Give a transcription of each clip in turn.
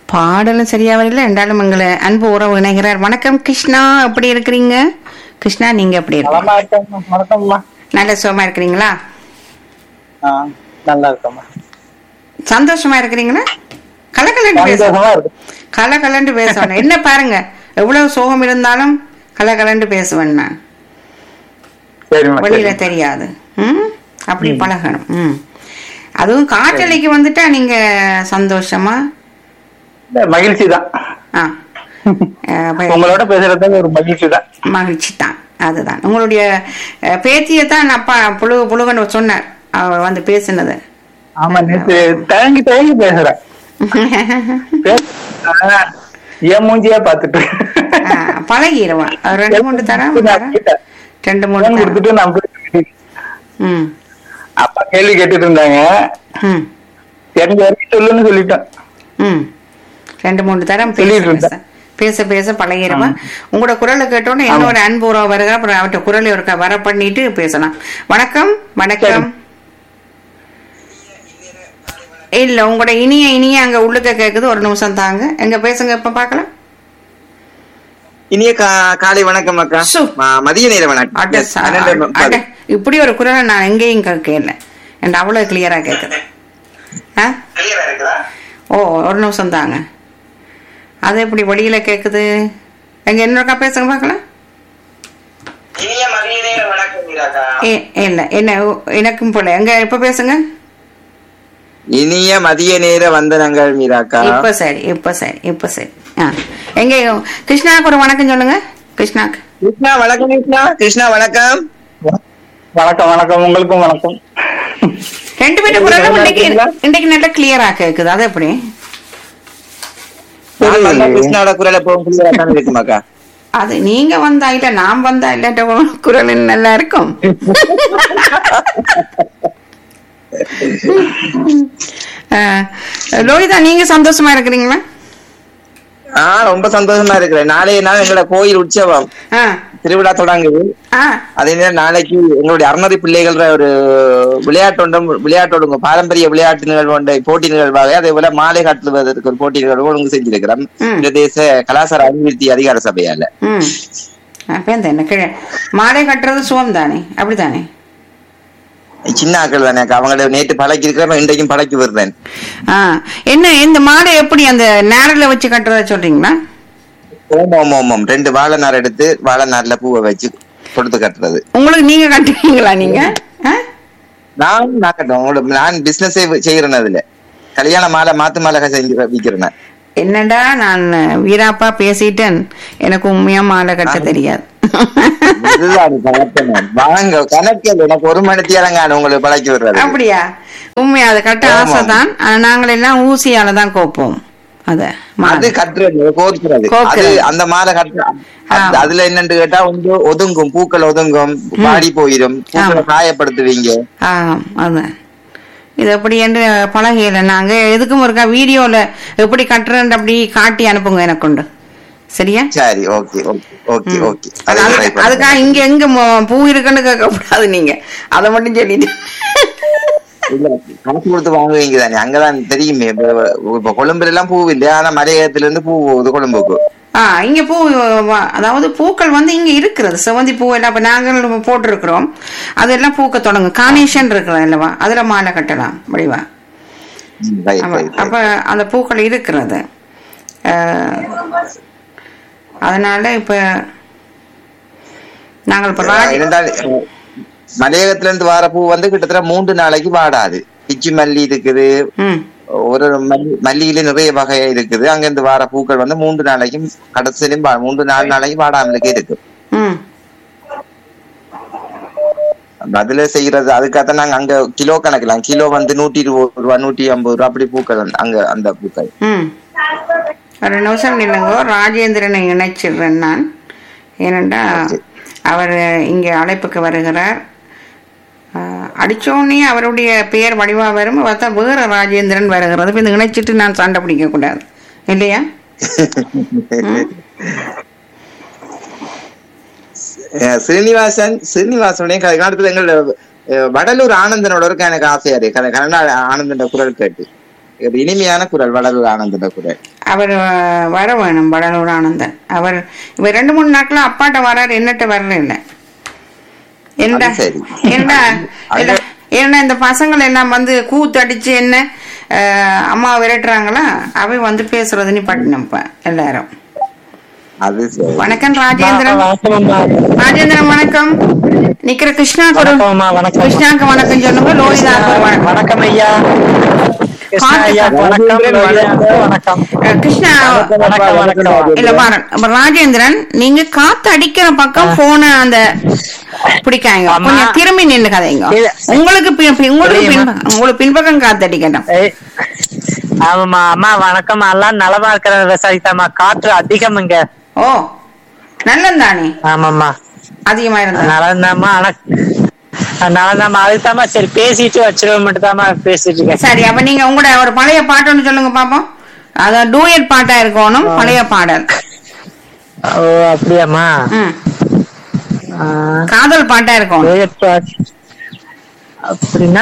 பாடலும் சரியா வரல என்றாலும் எங்களை அன்பு உறவு இணைகிறார் வணக்கம் கிருஷ்ணா எப்படி இருக்கிறீங்க கிருஷ்ணா நீங்க எப்படி இருக்கீங்க நலமா இருக்கேம்மா வணக்கம்மா நல்ல சுகமா இருக்கிறீங்களா ஆ, நல்லா இருக்கேம்மா சந்தோஷமா இருக்கிறீங்களா கலக்கலண்டு பேச சந்தோஷமா இருக்கு கலகலண்டு பேசணும் என்ன பாருங்க எவ்வளவு சோகம் இருந்தாலும் கலகலண்டு பேசுவேன் நான் சரிம்மா வெளியில சரி. தெரியாது ம் அப்படி பழகணும் ம் அதுவும் காற்றலைக்கு வந்துட்டா நீங்க சந்தோஷமா இல்ல, மகிழ்ச்சி தான் ஆ அஹ், ப- உங்களோட பேசுறது ஒரு மகிழ்ச்சி தான் மகிழ்ச்சி தான் அதுதான் உங்களுடைய அஹ், பேத்தியை தான் அப்பா புழுகு புழுகன்னு சொன்னார் அவர் வந்து பேசினது ஆமா நேத்து தயங்கி தயங்கி பேசுறேன் பேச- ஆ, என் மூஞ்சியா பாத்துட்டு அஹ், பழகிடுவான் அவர் ரெண்டு மூணு தரம் நான் போயிட்டேன். ரெண்டு மூணு போன் தரம் கொடுத்துட்டு நான் போயிட்டேன். ம் அப்பா கேள்வி கேட்டுட்டு இருந்தாங்க ம் தெரிஞ்ச வரைக்கும் சொல்லுன்னு சொல்லிட்டேன் ம் ரெண்டு மூணு தரம் பேச சொல்லிட்டு பேச இருந்தேன். பேச பேச பழகிடுவேன் உங்களோட குரலை கேட்டோன்னே இன்னொரு அன்பு உறவு வருக அப்புறம் அவர்கிட்ட குரலை ஒரு வர பண்ணிட்டு பேசலாம் வணக்கம் வணக்கம் இல்ல உங்களோட இனிய இனிய அங்க உள்ளுக்க கேக்குது ஒரு நிமிஷம் தாங்க எங்க பேசுங்க இப்ப பாக்கலாம் இனிய கா- காலை வணக்கம் அக்கா சு. ம- மதிய நேர வணக்கம் அட Yes, சா- பன்னெண்டு அட, முப்பது. இப்படி ஒரு குரலை நான் எங்கேயும் கேட்கல என் அவ்வளவு கிளியரா கேக்குது ஆ ஓ ஒரு நிமிஷம் தாங்க அது எப்படி வெளியில கேக்குது எங்க இன்னொருக்கா பேசுங்க பார்க்கலாம் இனிய மதிய நேர வணக்கம் மீராக்கா. ஏ இல்ல என்ன ஓ, எனக்கும் போல எங்க இப்ப பேசுங்க இனிய மதிய நேர வந்தனங்கள் மீராக்கா இப்ப சரி இப்ப சரி இப்ப சரி ஆ எங்க கிருஷ்ணாவுக்கு ஒரு வணக்கம் சொல்லுங்க கிருஷ்ணாக்கு கிருஷ்ணா வணக்கம் கிருஷ்ணா கிருஷ்ணா வணக்கம் வணக்கம் வணக்கம் உங்களுக்கும் வணக்கம் ரெண்டு பேரும் குரலும் இன்னைக்கு இன்னைக்கு நல்லா கிளியரா கேக்குது அது எப்படி நான் வந்தா கிருஷ்ணாவோட குரலை போகும் இருக்குமாக்கா அது நீங்க வந்தா இல்ல நான் வந்தா இல்லாட்ட குரல் நல்லா இருக்கும் ஆ, லோகிதா நீங்க சந்தோஷமா இருக்கிறீங்களா ஆ ரொம்ப சந்தோஷமா இருக்கிறேன் நாளைய நாள் எங்களோட கோயில் உற்சவம் ஆ திருவிழா தொடங்குது ஆ அதே நேரம் நாளைக்கு எங்களுடைய அறநதி பிள்ளைகள் ஒரு விளையாட்டொன்றும் விளையாட்டோடுங்க பாரம்பரிய விளையாட்டு நிகழ்வு ஒன்றை போட்டி நிகழ்வாக அதே போல மாலை காட்டுவதற்கு ஒரு போட்டி நிகழ்வு ஒழுங்கு செஞ்சிருக்கிறோம் ம். பிரதேச கலாச்சார அபிவிருத்தி அதிகார சபையால ம் அப்ப இந்த என்ன கிழ மாலை கட்டுறது சுகம் தானே அப்படித்தானே சின்ன ஆக்கள் தானே அக்கா. அவங்கள நேற்று பழக்கி இருக்கிற இன்றைக்கும் பழக்கி வருவேன் ஆ என்ன இந்த மாலை எப்படி அந்த நேரில் வச்சு கட்டுறத சொல்றீங்களா ஓம் ஓம் ஓம் ஓம் ரெண்டு வாழை நார் எடுத்து வாழை நார்ல பூவை வச்சு கொடுத்து கட்டுறது உங்களுக்கு நீங்க கட்டுவீங்களா நீங்க ஆ? நான் நான் கட்டுவேன் உங்களுக்கு நான் பிசினஸே செய்யறேன் அதுல கல்யாண மாலை மாத்து மாலை செஞ்சு விற்கிறேன் என்னடா நான் வீராப்பா பேசிட்டேன் எனக்கு உண்மையா மாலை கட்ட தெரியாது இதுதான் கணக்கு. வாங்க கணக்கில் எனக்கு ஒரு மணி தேரங்க உங்களுக்கு பழக்கி விடுறது அப்படியா உண்மையா அதை கட்ட ஆமா. ஆசைதான் ஆனா நாங்கள் எல்லாம் ஊசியால தான் கோப்போம் அத அது மாலை. கட்டுறது கோர்க்கிறது அது கோர்க்கிறது. அந்த மாலை கட்டுற அது- ஆமா. அதுல என்னன்னு கேட்டா வந்து ஒதுங்கும் பூக்கள் ஒதுங்கும் பாடி போயிடும் பூக்களை ஆமா. காயப்படுத்துவீங்க ஆ அதான் இது எப்படி என்று பழகையில நாங்க எதுக்கும் இருக்கா வீடியோல எப்படி கட்டுறேன் அப்படி காட்டி அனுப்புங்க எனக்கு கொண்டு சரியா சரி okay okay okay hmm. Okay அதை அது- try பண்றேன். அதுக்காக இங்க எங்க மொ- பூ இருக்குன்னு கேட்க கூடாது நீங்க அதை மட்டும் சொல்லிட்டு இல்ல, காசு கொடுத்து வாங்குவீங்க தானே அங்கதான் தெரியுமே இப்ப இப்ப கொழும்புல எல்லாம் பூ இல்லையா ஆனா மலையகத்துல இருந்து பூ போகுது கொழும்புக்கு ஆ இங்க பூ வ- அதாவது பூக்கள் வந்து இங்க இருக்கிறது செவந்தி பூ எல்லாம் இப்ப நாங்கள் போட்டிருக்கிறோம் அதெல்லாம் பூக்க தொடங்கும் கார்னேஷன் இருக்கிறது அல்லவா அதுல மாலை கட்டலாம் முடிவா ம், right, ஆமா. right, right. அப்ப அந்த பூக்கள் இருக்கிறது அஹ், அதனால இப்ப நாங்கள் இப்ப ராஜ இருந்தால் அஹ், மலையகத்துல இருந்து வர பூ வந்து கிட்டத்தட்ட மூன்று நாளைக்கு வாடாது பிச்சி மல்லி இருக்குது ம் ஒரு மல்லி மல்லியில நிறைய வகை இருக்குது அங்க இருந்து வர பூக்கள் வந்து மூன்று நாளைக்கும் கடைசியிலும் வா- மூன்று நாலு நாளைக்கும் வாடாமலுக்கே இருக்கு ம் அந்த அதுல செய்யறது அதுக்காகத்தான் நாங்க அங்க கிலோ கணக்கலாம் கிலோ வந்து நூத்தி இருபது ரூபா நூத்தி ஐம்பது ரூபா அப்படி பூக்கள் வந்து அங்க அந்த பூக்கள் ம் ஒரு நிமிஷம் நில்லுங்கோ ராஜேந்திரனை இணைச்சிடுறேன் நான் ஏனென்றா அவர் இங்கே அழைப்புக்கு வருகிறார் ஆஹ், அடிச்சோடனே அவருடைய பெயர் வடிவா வரும் பார்த்தா வேற ராஜேந்திரன் வருகிறது இப்ப இந்த இணைச்சிட்டு நான் சண்டை பிடிக்க கூடாது இல்லையா அஹ் ஸ்ரீனிவாசன் ஸ்ரீனிவாசனுடைய காலத்துல எங்கள் அஹ், வடலூர் ஆனந்தனோட இருக்க எனக்கு ஆசையா இருக்கு கன- கனடா ஆனந்தன் குரல் கேட்டு ஒரு இனிமையான குரல் வடலூர் ஆனந்த குரல் அவர் அஹ், வர வேணும் வடலூர் ஆனந்தன் அவர் இவர் ரெண்டு மூணு நாட்களா அப்பாட்ட வராரு என்னட்ட வரல இல்ல என்னடா அது சரி. என்னடா அது- இல்ல ஏன்னா இந்த பசங்கள் எல்லாம் வந்து கூத்தடிச்சு என்ன அஹ், அம்மா விரட்டுறாங்களா அவ வந்து பேசுறது நீ பட்டினப்ப எல்லாரும் அது சரி வணக்கம் ராஜேந்திரன் ராஜேந்திரன் வணக்கம் நிக்கிற கிருஷ்ணாக்கு ஒரு வணக்கம்மா, வணக்கம். கிருஷ்ணாக்கு வணக்கம் சொல்லுங்க லோகிதாக்கு ஒரு வணக்கம் வணக்கம் ஐயா கிருஷ்ணா ஐயா வணக்கம் லோகிதாக்கு வணக்கம் அஹ், கிருஷ்ணா வணக்கம் வணக்கம் இல்ல பாரு அப்ப ராஜேந்திரன் நீங்க காத்து அடிக்கிற பக்கம் போன அந்த பிடிக்காங்க அம்மா. கொஞ்சம் திரும்பி நின்னு கதைங்க இல்ல. உங்களுக்கு பி- பி- உங்களுக்கு இல்லையம்மா. பின்பக்கம் உங்களுக்கு பின்பக்கம் காத்து அடிக்கட்டும் ஏய், ஆமாம்மா அம்மா வணக்கம் எல்லாம் நலமா இருக்கிற விவசாயிதாம்மா காற்று அதிகம் இங்க ஓ நல்லந்தானே ஆமாம்மா அதிகமா இருந்தா நலந்தாம்மா ஆனா நலந்தாம்மா அதுதாம்மா சரி பேசிட்டு வச்சிருவோம் மட்டும் தாம்மா பேசிட்டு இருக்கேன் சரி அப்ப நீங்க உங்களோட ஒரு பழைய பாட்டு ஒண்ணு சொல்லுங்க பாப்போம் அத டூயட் பாட்டா இருக்கணும் பழைய பாடல் ஓ அப்படியாம்மா ம் ஆ, காதல் பாட்டா இருக்கணும் duet part. அப்படின்னா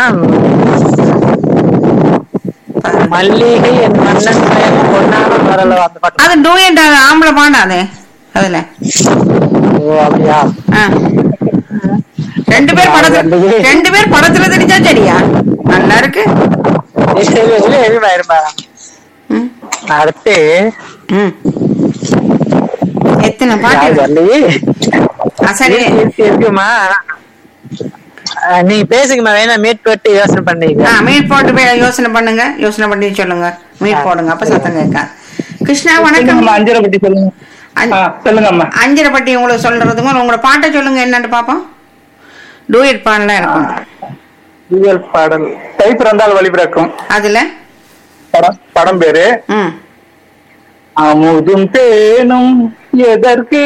மல்லிகை என் மன்னன் மயம் பொன்னான மரளோ அந்த பாட்டு அது டூயட் அது ஆம்பளை பாடாது அதுல ஓ அப்படியா ஆ. ரெண்டு பேர் படத்துல ரெண்டு பேர் படத்துல தெரிஞ்சா சரியா நல்லா இருக்கு இல்ல, இல்ல, இல்ல, இருமா, இருமா. ம். அடுத்து ம். எத்தனை பாட்டு யார் இருக்கு? வரலையே? ஆ, சரி இருக்கு, இருக்குமா ஆ, நீங்க பேசுங்கம்மா வேணா மீட் போட்டு யோசனை பண்ணீங்க ஆ மீட் போட்டு போய் யோசனை பண்ணுங்க யோசனை பண்ணி சொல்லுங்க மீட் போடுங்க அப்ப சத்தம் கேட்காது கிருஷ்ணா வணக்கம் சொல்லுங்கம்மா அஞ்சரை பத்தி சொல்லுங்க அஞ்ச- ஆ, சொல்லுங்கம்மா அஞ்சரை பட்டி உங்களுக்கு சொல்றதுக்கும் உங்களோட பாட்டை சொல்லுங்க என்னன்னு பாப்போம் டூயட் பாடலாம் இருக்கும் ஜுவல் பாடல் தை பிறந்தால் வழி பிறக்கும் அதுல படம் படம் பேரு ம் அமுதும் தேனும் எதற்கு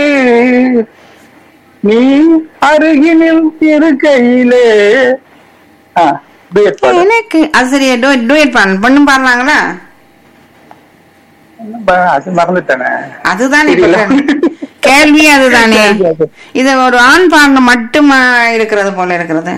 நீ அருகினில் இருக்கையிலே ஆ, duet பாடல். எனக்கு அது சரி டூயட் பாடல் பொண்ணும் பாடுறாங்களா ப- அது மறந்துட்டேனே அதுதானே இப்ப தெரியல. கே- கேள்வி அதுதானே சரி, சரி. இது ஒரு ஆண் பாடல் மட்டுமா இருக்கிறது போல இருக்கிறது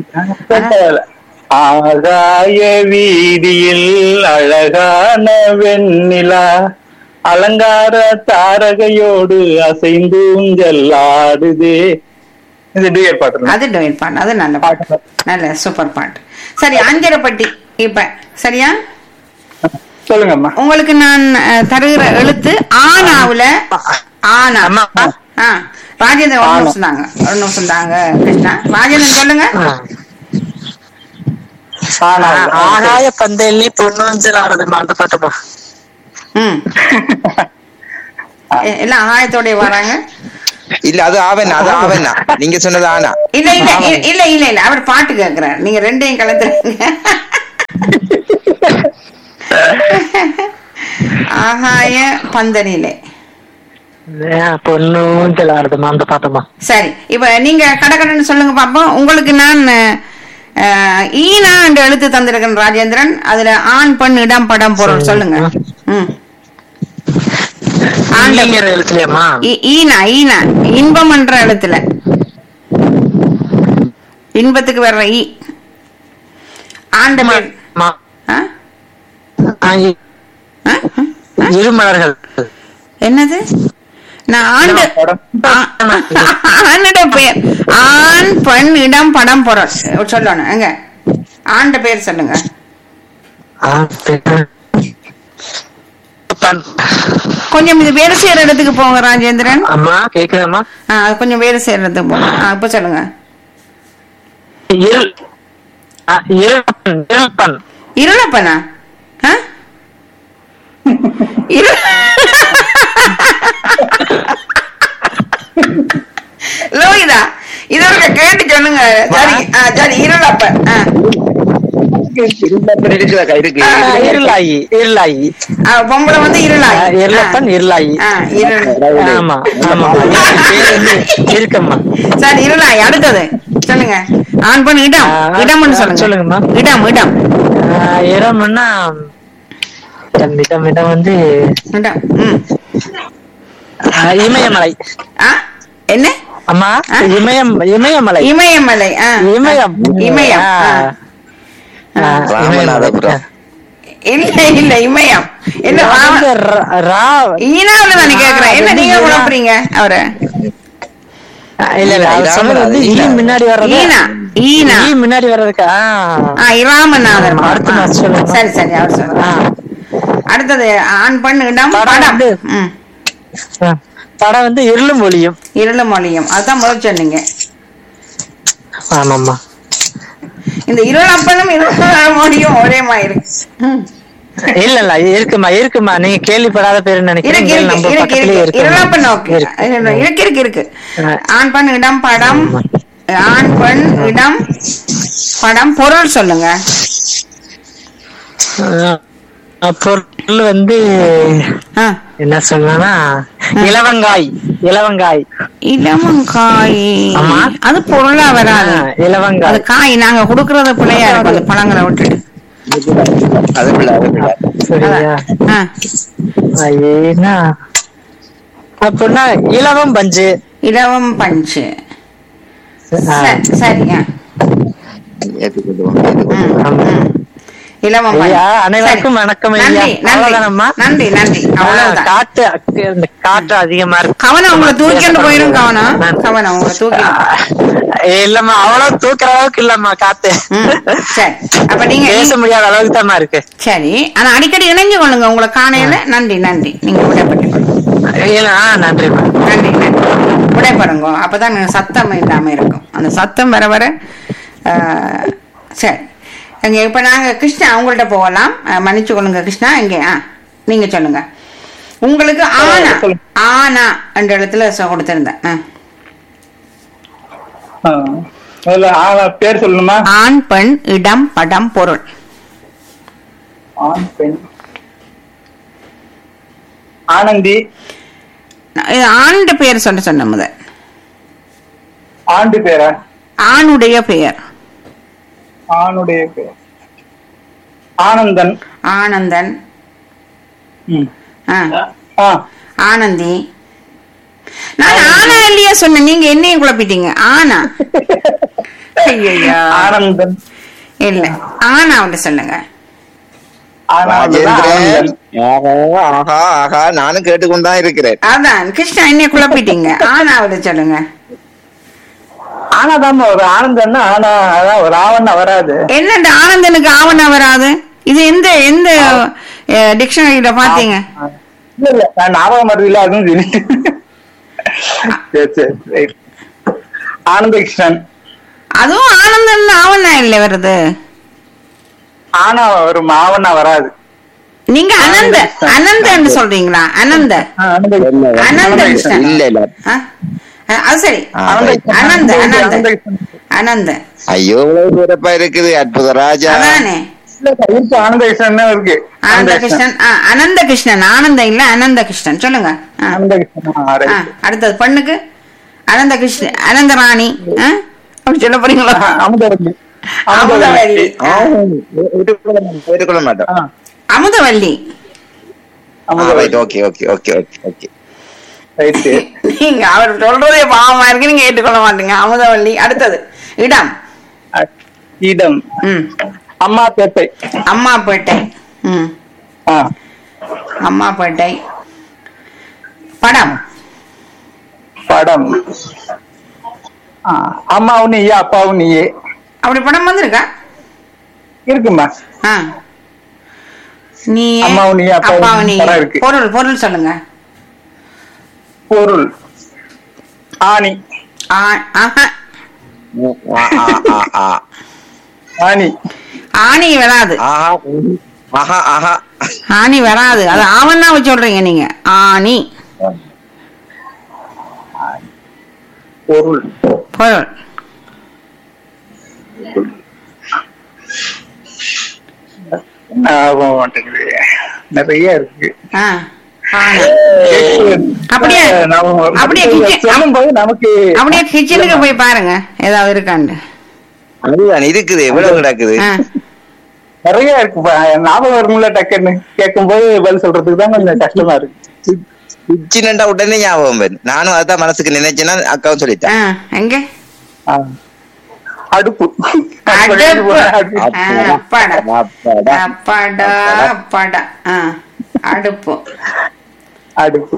ஆகாய வீதியில் அழகான வெண்ணிலா அலங்கார தாரகையோடு அசைந்தூஞ்சல் ஆடுதே இது டூயட் பாட்டு அது டொயட் பாட்டு அது நல்ல பாட்டு நல்ல சூப்பர் பாட்டு சரி அஞ்சரைப்பட்டி இப்ப சரியா சொல்லுங்கம்மா உங்களுக்கு நான் அஹ், தருகிற எழுத்து ஆனாவுல ஆனா அம்மா. ஆ ராஜேந்திரன் ஒரு ஆனா. நிமிஷம் தாங்க ஒரு நிமிஷம் தாங்க கிருஷ்ணா ராஜேந்திரன் சொல்லுங்க ஆனா, ஆகாய பந்தயல்லி பொன்னூஞ்சல் ஆடுதுமா அந்த பாட்டுமா ம் எ- எல்லாம் ஆயத்தோட வராங்க இல்ல அது ஆவண்ணா அது ஆவண்ணா நீங்க சொன்னது ஆனா இல்ல இல்ல இல்ல, இல்ல இல்ல இல்ல அவர் பாட்டு கேக்குறார் நீங்க ரெண்டையும் கலந்துறீங்க ஆகாய பந்தனிலே பொன்னூஞ்சல் ஆடுதுமா அந்த பாட்டுமா சரி இப்ப நீங்க கடகடன்னு சொல்லுங்க பாப்போம் உங்களுக்கு நான் அஹ், ஈனா என்று எழுத்து தந்திருக்கேன் ராஜேந்திரன் அதுல ஆண் பெண் இடம் படம் பொருள் சொல்லுங்க ம் ஆண்ட- ஆண்டிங்கிற எழுத்துலயாம்மா ஈ- ஈனா ஈனா இன்பம் என்ற எழுத்துல இன்பத்துக்கு வர்ற ஈ ஆண்ட பேர் அம்மா. ஆ? ஆ, இ- ஆ? ஆ? இருமலர்கள் என்னது நான் ஆண்டு ஆ- ஆண்ட பேர் ஆண் பெண் இடம் படம் பொருள் சொல்லணும் எங்க ஆண்ட பேர் சொல்லுங்க ஆ, பெண். பண். கொஞ்சம் இது வேறு செய்யற இடத்துக்கு போங்க ராஜேந்திரன் அம்மா கேக்குதாம்மா ஆ, அது கொஞ்சம் வேறு செய்யற இடத்துக்கு போங்க ஆ, இப்ப சொல்லுங்க இருள் ஆ, இருள்பன் இருள்பன் இருளப்பனா ஆ? இரு லோகிதா இது ஒரு கேட்டு சொல்லுங்க சரி ஆ, சரி இருளப்பன் ஆ. இருக்குதாக்கா இருக்கு ஆ, ஆ, இருளாயி இருளாயி ஆ, பொம்பளை வந்து இருளாய் ஆ, இருளப்பன் இருளாயி ஆ, இருள் ஆமா ஆமா பேர் வந்து இருக்கம்மா சரி இருளாய் அடுத்தது சொல்லுங்க ஆண் பெண் இடம் ஆ, இடம்னு சொல்லுங்க சொல்லுங்கம்மா. இடம் இடம் ஆ, இடம்னா இடம் இடம் இடம் வந்து இடம் ம் ஆ, இமயமலை ஆ என்ன அம்மா ஆ? இமயம் இமயமலை இமயமலை ஆ இமயம் இமயம் ஆ. ஆ. ஆ, இமயமலை. ராமநாதபுரம் இல்ல இல்ல இமயம் என்ன வந்து ராவ- ரா- ரா- ஈனாவுல தானே கேக்குறேன் என்ன நீங்க ஈனா. குழப்புறீங்க அவரை இல்ல இல்ல அவர் சொன்னது வந்து ஈ முன்னாடி வர்றது ஈனா ஈனா ஈ முன்னாடி வர்றதுக்கு ஆ. ஆ இராமநாதர் ஆமா, அடுத்த match சொல்லுங்க. சரி சரி அவர் சொல்லுங்க ஆ. அடுத்தது ஆண் பெண் இடம் படம் படம் வந்து- ம் ஆ. படம் வந்து இருளும் ஒளியும் இருள மொழியும் அதுதான் முதல் சொன்னீங்க ஆமாம்மா இந்த இருளப்பனும் இருள மொழியும் ஒரே மாதிரி ம். இல்ல இல்ல இருக்குமா இருக்குமா நீங்க கேள்விப்படாத பேரு இருக்கு நினைக்கிறீங்க இருக்கு நம்ம இருக்கு பக்கத்துலயே இருக்கு இருளப்பன் ஓகே இருக்கு இருக்கு இருக்கு இருக்கு ஆ. ஆண் பெண் இடம் படம் ஆண் பெண் இடம் படம் பொருள் சொல்லுங்க ஆ, பொருள் வந்து ஆ. என்ன சொல்லணும்னா இலவங்காய் இலவங்காய் இளமங்காய் ஆமா. அது பொருளா வராது ஆ, இலவங்காய் அது காய் நாங்க குடுக்கறது பிள்ளையா இருக்கும் அந்த பழங்களை விட்டுட்டு அது பிள்ளை அது பிள்ளை சரியா ஆ. ஐயனா அப்படின்னா இலவம் பஞ்சு இலவம் பஞ்சு ஆ, ச- சரியா ஏற்றுக்கொள்வோம் ஏற்றுக்கொள்வோம் ஆமா. இலவம் பஞ்சு ஐயா, அனைவருக்கும் சரி. வணக்கம் ஐயா. நன்றி நன்றி அவ்வளவுதானம்மா? நன்றி நன்றி ஆ, அவ்வளவுதான் காற்று இந்த காற்று அதிகமா இருக்கு கவனம் உங்களை தூக்கிட்டு போயிரும் கவனம் நன்றி. கவனம் உங்களை தூக்கி ஆ, இல்லம்மா அவ்வளவு தூக்குற அளவுக்கு இல்லம்மா காத்து ம், சரி அப்ப நீங்க பேச முடியாத அளவுக்கு தாம்மா இருக்கு சரி ஆனா அடிக்கடி இணைஞ்சு கொள்ளுங்க உங்களை காணையில நன்றி நன்றி நீங்க விடைப்பட்டு இல்ல, ஆ, நன்றிம்மா நன்றி நன்றி விடைப்படுங்க அப்பதான் எனக்கு சத்தம் இல்லாம இருக்கும் அந்த சத்தம் வர வர ஆ, சரி இங்க இப்ப நாங்க கிருஷ்ணா அவங்கள்ட்ட போகலாம் ஆ, மன்னிச்சு கொள்ளுங்க கிருஷ்ணா இங்க ஆ நீங்க சொல்லுங்க உங்களுக்கு ஆனா சொல்லுங்க. ஆனா என்ற இடத்துல சொ- கொடுத்திருந்தேன் ஆ. ஆ. முதல்ல ஆ, பேர் சொல்லணுமா ஆண் பெண் இடம் படம் பொருள் ஆண் பெண் ஆனந்தி இது ஆண்ட பெயர் சொல்ல சொன்ன முதல் ஆண்டு பேரா ஆணுடைய பெயர் ஆணுடைய பேர் ஆனந்தன் ஆனந்தன் ம். ஆ, ஆ ஆனந்தி நான் ஆனா இல்லையா சொன்னேன் நீங்க என்னையும் குழப்பிட்டீங்க ஆனா ஐயா ஆனந்தன் இல்ல ஆனா அவன்கிட்ட சொல்லுங்க ஆனந்தன் ராஜேந்திரன் ஆனந்தன். ஆஹா ஆஹா ஆஹா நானும் கேட்டுக்கொண்டுதான் இருக்கிறேன் அதான் கிருஷ்ணா என்னைய குழப்பிட்டீங்க ஆனா அவர்கிட்ட சொல்லுங்க ஆனாதாம்மா ஒரு ஆனந்தன்னா ஆனா அதான் ஒரு ஆவண்ணா வராது என்னண்டு ஆனந்தனுக்கு ஆவணா வராது இது எந்த எந்த டிக்ஷனரியில பாத்தீங்க இல்ல இல்ல நான் ஞாபகம் வருது இல்ல அதுவும் சரி சரி சரி ரைட் ஆனந்த கிருஷ்ணன் அதுவும் ஆனந்தன் ஆவணா இல்ல வருது ஆனா ஒரு ஆவண்ணா வராது நீங்க அனந்த அனந்தன்னு சொல்றீங்களா அனந்த ஆ, ஆனந்த கிருஷ்ணன். அனந்த கிருஷ்ணன் இல்ல இல்ல ஆ? ஆ, அது சரி ஆ, ஆனந்த right. கிருஷ்ணன். அனந்த, அனந்த. ஆனந்த கிருஷ்ணன். அனந்த ஐயோ இவ்வளவு சிறப்பா இருக்குது அற்புத ராஜா அதானே இல்ல, இருக்கு ஆனந்த கிருஷ்ணன் இருக்கு ஆனந்த கிருஷ்ணன் ஆ, அனந்த கிருஷ்ணன் ஆனந்த இல்ல அனந்த கிருஷ்ணன் சொல்லுங்க ஆ, ஆனந்த கிருஷ்ணன் ஆ, ஆ, right. அடுத்தது பெண்ணுக்கு அனந்த கிருஷ்ணன் அனந்த ராணி ஆ? அப்படி சொல்ல போறீங்களா ஆ, அமுதவல்லி அமுதவல்லி ஆ, ஏற்றுக்கொள்ள மாட்டோம், ஏற்றுக்கொள்ள மாட்டோம் ஆ, Amudhavalli Amudhavalli okay okay okay okay okay right நீங்க அவர் சொல்றதே பாவமா இருக்கு நீங்க ஏற்றுக்கொள்ள மாட்டீங்க அமுதவல்லி அடுத்தது இடம் இடம் ம் அம்மா பேட்டை அம்மாப்பேட்டை ம் ஆ அம்மாப்பேட்டை படம் படம் ஆ, அம்மாவும் நீயே அப்பாவும் நீயே அப்படி படம் வந்திருக்கா இருக்குமா ஆ நீ அம்மாவும் நீ, அப்பாவும் அப்பாவும் நீ படம் இருக்கு. பொருள் பொருள் சொல்லுங்க பொருள் ஆணி ஆ- ஆஹா. ஆ, ஆ, ஆ, ஆ. ஆணி ஆணி வராது ஆஹா ம். ஆஹா ஆஹா ஆணி வராது அது ஆவன்னா சொல்றீங்க நீங்க ஆணி பொருள் பொருள் ஞாபகம் மாட்டேங்குது நிறைய இருக்கு ஆ ஆணி அப்படியே ஞாபகம் வரும். அப்படியே கிச்சன் சொல்லும்போது நமக்கு அப்படியே கிச்சனுக்கு போய் பாருங்க ஏதாவது இருக்காண்டு அதுதான் இருக்குது எவ்வளவு கிடக்குது ஆ. நிறைய இருக்கு ஞாபகம் வரும்ல டக்குன்னு கேட்கும்போது பதில் சொல்றதுக்கு தான் கொஞ்சம் கஷ்டமா இருக்கு சின்னண்டா உடனே ஞாபகம் வரும் நானும் அதான் மனசுக்கு நினைச்சேன்னா அக்காவும் சொல்லிட்டேன் ஆ, எங்க ஆ. அடுப்பு அடுப்பு அடுப்பு. ஆ, அப்பாடா அப்பாடா அப்பாடா ஆ அடுப்பு அடுப்பு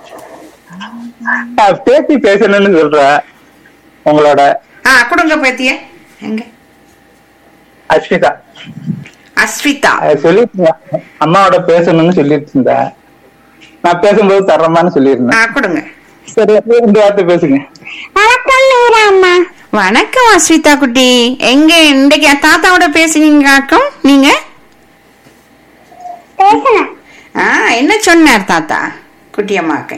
ஆ, பேத்தி பேசணும்னு சொல்ற உங்களோட ஆ கொடுங்க பேத்திய எங்க அஸ்மிதா அஸ்விதா அது சொல்லிட்டு இருந்தேன். அம்மாவோட பேசணும்னு சொல்லிட்டு இருந்தேன் நான் பேசும்போது தர்றமான்னு ஆ சொல்லியிருந்தேன் கொடுங்க சரி ரெண்டு வார்த்தை பேசுங்க அம்மா வணக்கம் அஸ்விதா குட்டி எங்க இன்னைக்கு தாத்தாவோட பேசுனீங்களாக்கும் நீங்க ஆ என்ன சொன்னார் தாத்தா குட்டி அம்மாக்கு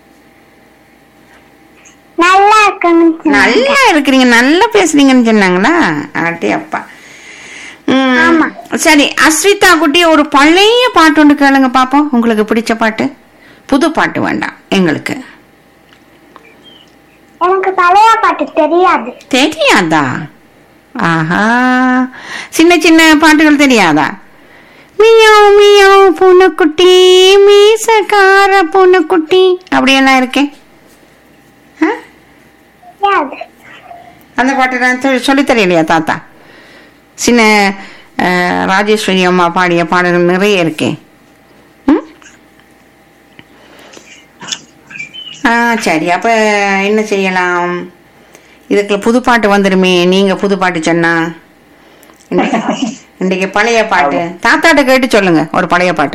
நல்லா இருக்கணும் நல்லா இருக்கிறீங்க நல்லா பேசுறீங்கன்னு சொன்னாங்களா ஆட்டி அப்பா ம், சரி அஸ்விதா குட்டி ஒரு பழைய பாட்டு ஒன்று கேளுங்க பாப்போம் உங்களுக்கு பிடிச்ச பாட்டு புது பாட்டு வேண்டாம் எங்களுக்கு எனக்கு பழைய பாட்டு தெரியாது தெரியாதா ஆஹா சின்ன சின்ன பாட்டுகள் தெரியாதா மியாவ் மியாவ் பூனைக்குட்டி மீசக்கார பூனைக்குட்டி அப்படியெல்லாம் இருக்கே ஆ? தெரியாது அந்த பாட்டு நான் சொ- சொல்லித் தெரியலையா தாத்தா சின்ன அஹ், ராஜேஸ்வரி அம்மா பாடிய பாடல்கள் நிறைய இருக்கே ம்? ஆ சரி அப்ப என்ன செய்யலாம் இதுக்குள்ள புது பாட்டு வந்துருமே நீங்க புது பாட்டு சொன்னா இன்னைக்கு- இன்னைக்கு பழைய பாட்டு தாத்தாட்ட கேட்டு சொல்லுங்க ஒரு பழைய பாட்டு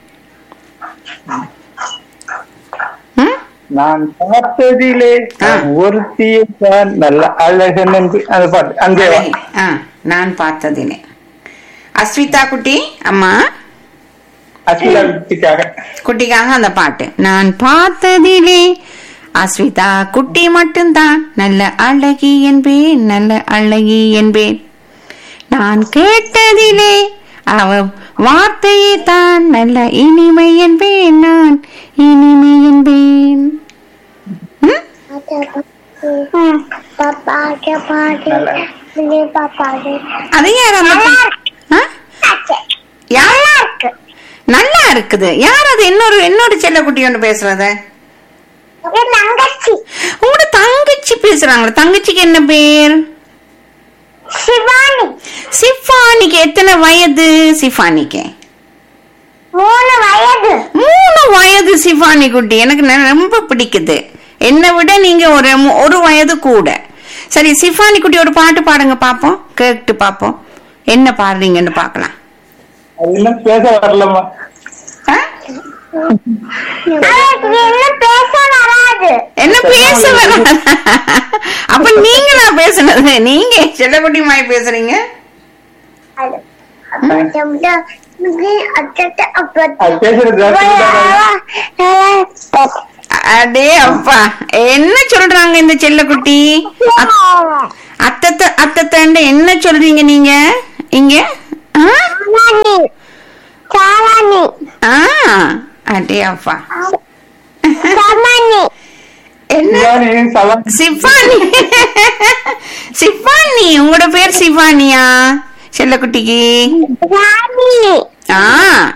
ம்? நான் பார்த்ததிலே ஆ. ஒருத்தியத்தான் நல்ல அழகன் என்று அந்த பாட்டு அங்கே வா. அழகி. ஆ நான் பார்த்ததிலே அஸ்விதா குட்டி அம்மா அஸ்மிதா குட்டிக்காக குட்டிக்காக அந்த பாட்டு நான் பார்த்ததிலே அஸ்விதா குட்டி மட்டும்தான் நல்ல அழகி என்பேன் நல்ல அழகி என்பேன் நான் கேட்டதிலே அவ வார்த்தையே தான் நல்ல இனிமை என்பேன் நான் இனிமை என்பேன் ம்? பாப்பாக்கு பாட்டு நல்லா. பாப்பாக்கு அது யார் அந்த ஆ? யார் நல்லா இருக்கு நல்லா இருக்குது யார் அது இன்னொரு இன்னொரு செல்லக்குட்டி ஒன்று பேசுறது என் தங்கச்சி உங்களோட தங்கச்சி பேசுறாங்களா தங்கச்சிக்கு என்ன பேர் சிவானி சிஃபானிக்கு எத்தனை வயது சிஃபானிக்கு மூணு வயது மூணு வயது சிஃபானி குட்டி எனக்கு ந- ரொம்ப பிடிக்குது என்னை விட நீங்க ஒரு மு- ஒரு வயது கூட சரி சிஃபானி குட்டி ஒரு பாட்டு பாடுங்க பாப்போம் கேட்டு பாப்போம் என்ன பாடுறீங்கன்னு பார்க்கலாம் அது இன்னும் பேச வரலம்மா ஆ? அவளுக்கு இன்னும் பேச வராது என்ன பேச வராதா? அப்ப நீங்களா பேசுனது நீங்க செல்லக்குட்டி மாதிரி பேசுறீங்க அது அச்சட்ட அது பேசுறது ஜாஸ்தி அடே அப்பா என்ன சொல்றாங்க இந்த செல்லக்குட்டி அத்- அத்தத்தை அத்தத்தண்டு என்ன சொல்றீங்க நீங்க இங்க ஆ? சாலானி சாலானி ஆ அடே அப்பா சமனி என்ன சிவானி சவன் சிவானி சிவானி உங்களோட பேர் சிவானியா செல்லக்குட்டிக்கு ராணி ஆ